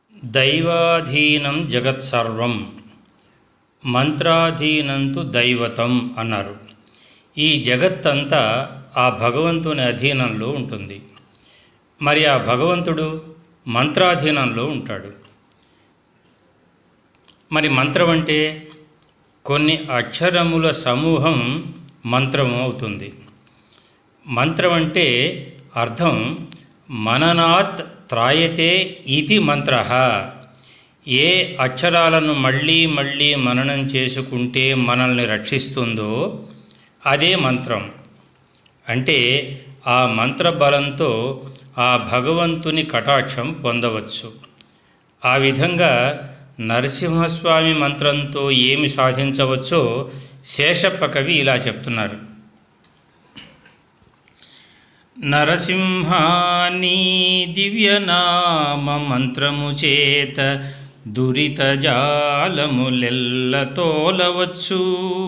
దైవాధీనం జగత్సర్వం మంత్రాధీనంతు దైవతం అన్నారు ఈ జగత్తంతా ఆ భగవంతుని అధీనంలో ఉంటుంది మరి ఆ భగవంతుడు మంత్రాధీనంలో ఉంటాడు మరి మంత్రం అంటే కొన్ని అక్షరముల సమూహం మంత్రం అవుతుంది మంత్రం అంటే అర్థం మననాత్ త్రాయతే ఇది మంత్ర ఏ అక్షరాలను మళ్ళీ మళ్ళీ మననం చేసుకుంటే మనల్ని రక్షిస్తుందో అదే మంత్రం అంటే ఆ మంత్ర బలంతో ఆ భగవంతుని కటాక్షం పొందవచ్చు ఆ విధంగా నరసింహస్వామి మంత్రంతో ఏమి సాధించవచ్చో శేషప్ప కవి ఇలా చెప్తున్నారు నరసింహాని దివ్యనామ మంత్రము చేత దురిత జాలములెల్ల తోలవచ్చు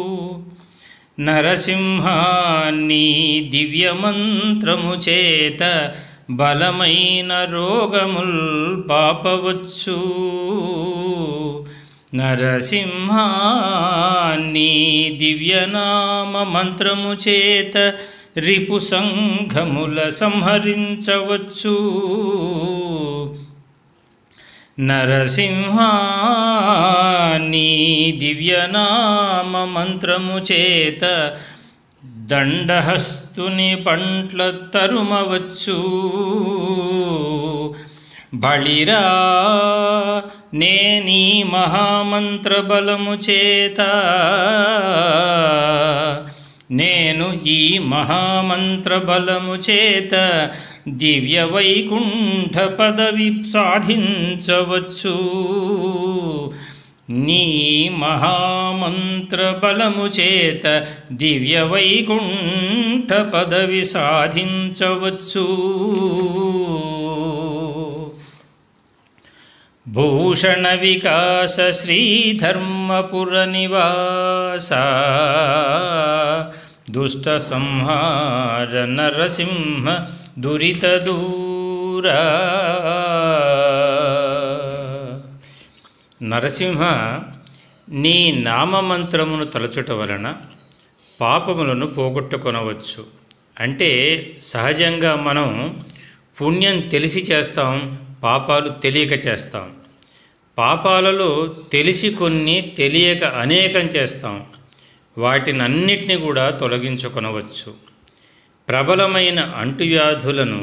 నరసింహాన్ని దివ్యమంత్రము చేత బలమైన రోగముల్ పాపవచ్చు నరసింహాన్ని దివ్యనామ మంత్రము చేత రిపు సంఘముల సంహరించవచ్చు నరసింహాన్ని దివ్యనామ మంత్రము చేత దండహస్తుని పంట్ల తరుమవచ్చు బళిరా నేనీ మహామంత్ర బలము చేత నేను ఈ మహామంత్ర బలము చేత దివ్య వైకుంఠ పదవి సాధించవచ్చు నీ మహామంత్ర బలము చేత దివ్య వైకుంఠ పదవి సాధించవచ్చు భూషణ వికాస శ్రీధర్మపుర నివాస దుష్ట సంహార నరసింహ దురిత దూర నరసింహ నీ నామమంత్రమును తలచుట వలన పాపములను పోగొట్టుకొనవచ్చు అంటే సహజంగా మనం పుణ్యం తెలిసి చేస్తాం పాపాలు తెలియక చేస్తాం పాపాలలో తెలిసి కొన్ని తెలియక అనేకం చేస్తాం వాటినన్నిటిని కూడా తొలగించుకొనవచ్చు ప్రబలమైన అంటువ్యాధులను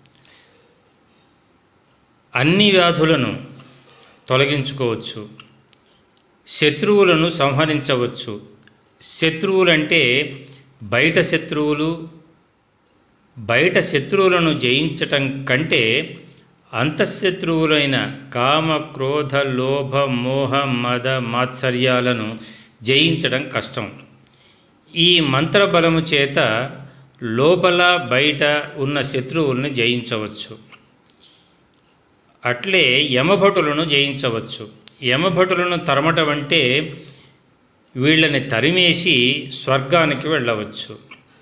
అన్ని వ్యాధులను తొలగించుకోవచ్చు శత్రువులను సంహరించవచ్చు శత్రువులంటే బయట శత్రువులు బయట శత్రువులను జయించటం కంటే అంతఃశత్రువులైన కామ క్రోధ లోభ మోహ మద మాత్సర్యాలను జయించడం కష్టం ఈ మంత్రబలము చేత లోపల బయట ఉన్న శత్రువులను జయించవచ్చు అట్లే యమభటులను జయించవచ్చు యమభటులను తరమటం అంటే వీళ్ళని తరిమేసి స్వర్గానికి వెళ్ళవచ్చు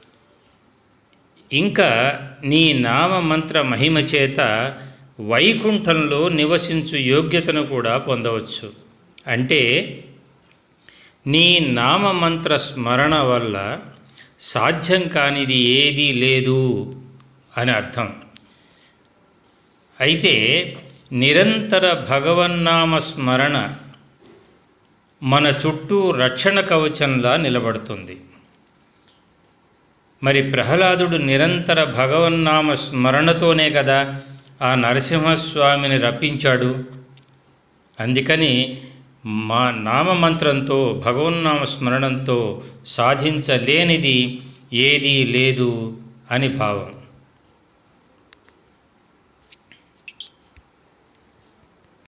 ఇంకా నీ నామమంత్ర మహిమ చేత వైకుంఠంలో నివసించు యోగ్యతను కూడా పొందవచ్చు అంటే నీ నామమంత్ర స్మరణ వల్ల సాధ్యం కానిది ఏదీ లేదు అని అర్థం అయితే నిరంతర భగవన్నామ స్మరణ మన చుట్టూ రక్షణ కవచంలా నిలబడుతుంది మరి ప్రహ్లాదుడు నిరంతర భగవన్నామ స్మరణతోనే కదా ఆ నరసింహస్వామిని రప్పించాడు అందుకని మా నామమంత్రంతో భగవన్నామ స్మరణంతో సాధించలేనిది ఏదీ లేదు అని భావం